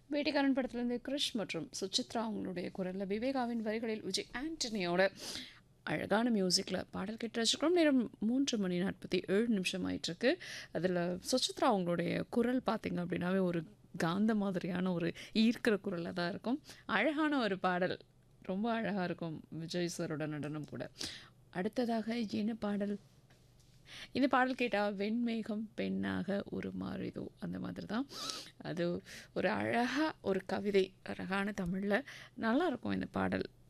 வேட்டைக்காரன் படத்துலேருந்து கிருஷ் மற்றும் சுசித்ரா அவங்களுடைய குரலில் விவேகாவின் வரிகளில் விஜய் ஆண்டனியோட அழகான மியூசிக்கில் பாடல் கேட்டு வச்சுருக்கோம் நேரம் மூன்று மணி நாற்பத்தி ஏழு நிமிஷம் ஆயிட்டிருக்கு அதில் சுசித்ரா அவங்களுடைய குரல் பார்த்திங்க அப்படின்னாவே ஒரு காந்த மாதிரியான ஒரு ஈர்க்கிற குரலாக தான் இருக்கும் அழகான ஒரு பாடல் ரொம்ப அழகாக இருக்கும் விஜய் சாரோட நடனம் கூட அடுத்ததாக என்ன பாடல் இந்த பாடல் கேட்டால் வெண்மேகம் பெண்ணாக உருமாறிதோ அந்த மாதிரி தான் அது ஒரு அழகாக ஒரு கவிதை அழகான தமிழில் நல்லாயிருக்கும் இந்த பாடல்